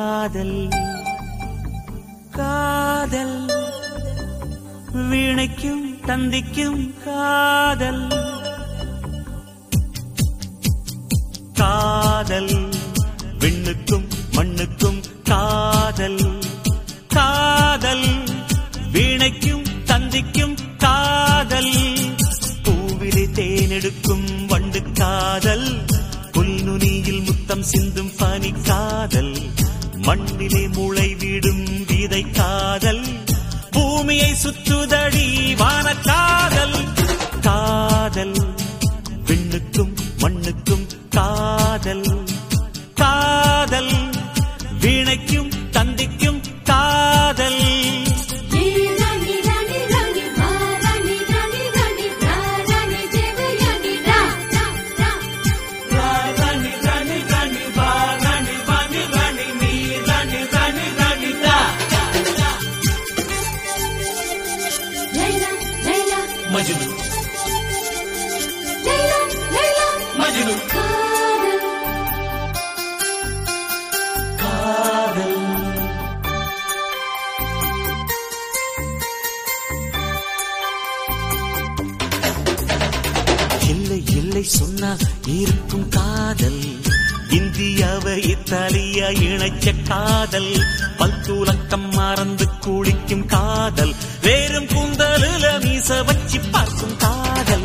காதல் காதல் வீணைக்கும் தந்திக்கும் காதல் காதல் விண்ணுக்கும் மண்ணுக்கும் காதல் காதல் வீணைக்கும் தந்திக்கும் காதல் பூவிலே தேனெடுக்கும் வண்டு காதல் புல்நுனியில் முத்தம் சிந்தும் பனி காதல் மண்ணிலே முளை விடும் விதை காதல் பூமியை சுற்றுதடி வான காதல் காதல் விண்ணுக்கும் மண்ணுக்கும் காதல் காதல் வீணைக்கும் தந்திக்கும் காதல் ராணி ராணி ராணி வா ராணி ராணி ராணி ரா ராணி தேவயானி ரா ரா ரா ராணி ராணி ராணி வா ராணி வாணி ராணி நீ ராணி ராணி ராணி ரா லைலா லைலா மஜ்னு லைலா லைலா மஜ்னு காதல் காதல் இல்லை இல்லை சொன்னால் இருக்கும் காதல் இந்தியாவை இத்தாலியா இணைச்ச காதல் பல்துலக்கம் மறந்து குளிக்கும் காதல் வேறும் கூந்தலுல மீச வச்சு பார்க்கும் காதல்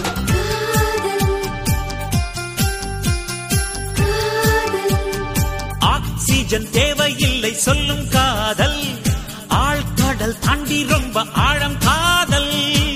ஆக்சிஜன் தேவையில்லை சொல்லும் காதல் ஆழ்கடல் தாண்டி ரொம்ப ஆழம் காதல்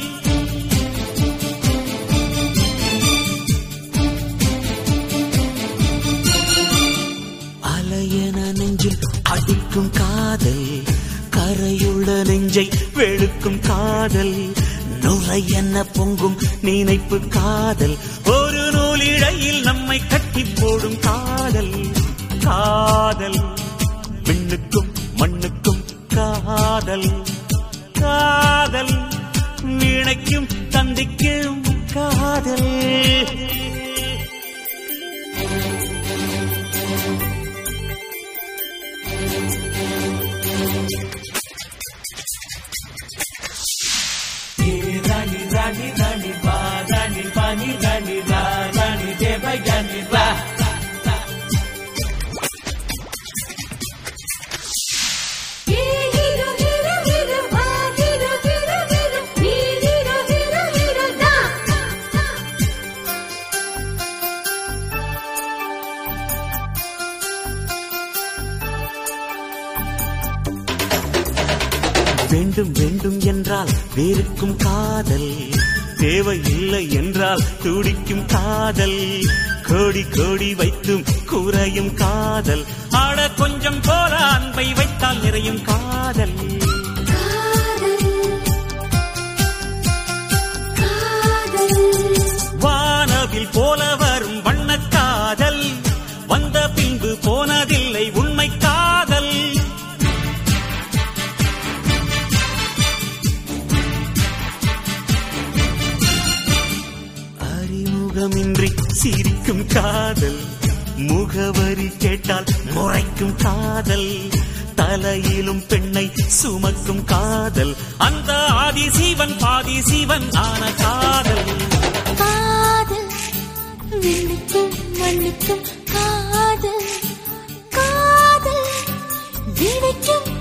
அலையன நெஞ்சில் அடிக்கும் காதல் கரையுள்ள நெஞ்சை வெளுக்கும் காதல் நுரையென பொங்கும் நினைப்பு காதல் ஒரு நூலிழையில் நம்மை கட்டி போடும் காதல் காதல் விண்ணுக்கும் மண்ணுக்கும் காதல் காதல் வீணைக்கும் தந்திக்கும் காதல் ராணி ராணி ராணி வா ராணி பாணி ராணி ரா ராணி தேவயானி ரா ஹீரோ ஹீரோ ஹீரோ வா ஹீரோ ஹீரோ ஹீரோ நீ ஹீரோ ஹீரோ ஹீரோ ரா ரா வேண்டும் வேண்டும் என்றால் வேறுக்கும் காதல் தேவையில்லை என்றால் துடிக்கும் காதல் கோடி கோடி வைத்தும் குறையும் காதல் ஆட கொஞ்சம் போல அன்பை வைத்தால் நிறையும் காதல் வானவில் போல வரும் வண்ண காதல் வந்த பின்பு போனதில்லை உண்மை காதல் அறிமுகமின்றி சிரிக்கும் காதல் முகவரி கேட்டால் முறைக்கும் காதல் தலையிலும் பெண்ணை சுமக்கும் காதல் அந்த ஆதி சீவன் பாதி சீவன் ஆன காதல் காதல் விண்ணுக்கும் மண்ணுக்கும் காதல் காதல் வீணைக்கும்